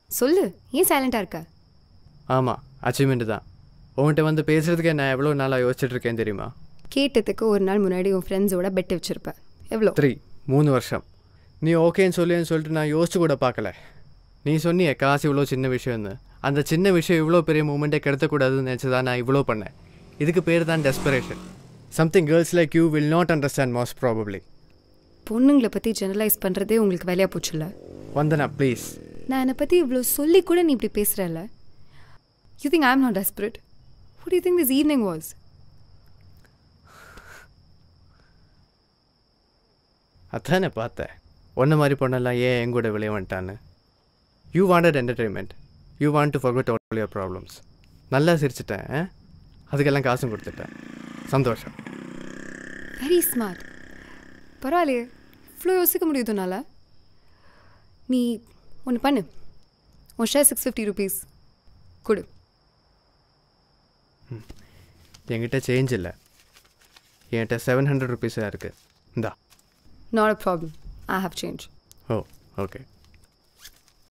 சொல்லு ஏன் சைலண்டாக இருக்க ஆமாம் அச்சீவ்மெண்ட் தான் உன்கிட்ட வந்து பேசுகிறதுக்கே நான் எவ்வளோ நாளாக யோசிச்சுட்டு இருக்கேன் தெரியுமா கேட்டதுக்கு ஒரு நாள் முன்னாடி உன் ஃப்ரெண்ட்ஸோட பெட் வச்சிருப்ப எவ்வளோ த்ரீ மூணு வருஷம் நீ ஓகேன்னு சொல்லுன்னு சொல்லிட்டு நான் யோசிச்சு கூட பார்க்கல நீ சொன்னியே காசு இவ்வளோ சின்ன விஷயம்னு அந்த சின்ன விஷயம் இவ்வளோ பெரிய மூமெண்ட்டை கெடுத்தக்கூடாதுன்னு நினச்சி தான் நான் இவ்வளோ பண்ணேன் இதுக்கு பேர் தான் desperation something girls like you will not understand most probably பொண்ணுங்களை பற்றி ஜெனரலைஸ் பண்ணுறதே உங்களுக்கு வேலையாக போச்சுல்ல வந்தனா ப்ளீஸ் நான் என்னை பற்றி இவ்வளோ சொல்லி கூட நீ இப்படி பேசுகிறல்ல you think I am not desperate what do you think this evening was அதானே பார்த்தேன் ஒன்றை மாதிரி பொண்ணெல்லாம் ஏன் என் கூட வெளியே வந்துட்டான்னு you wanted entertainment you want to forget all your problems நல்லா சிரிச்சிட்டேன் ஆ? அதுக்கெல்லாம் காசும் கொடுத்துட்டேன் சந்தோஷம் வெரி ஸ்மார்ட் பரவாயில்லையே இவ்வளோ யோசிக்க முடியுதுனால நீ ஒன்று பண்ணு உன் ஷேர் சிக்ஸ் ஃபிஃப்டி ருபீஸ் கொடு என்கிட்ட சேஞ்ச் இல்லை என்கிட்ட செவன் ஹண்ட்ரட் ருபீஸாக இருக்குது இந்தா not a problem I have change oh okay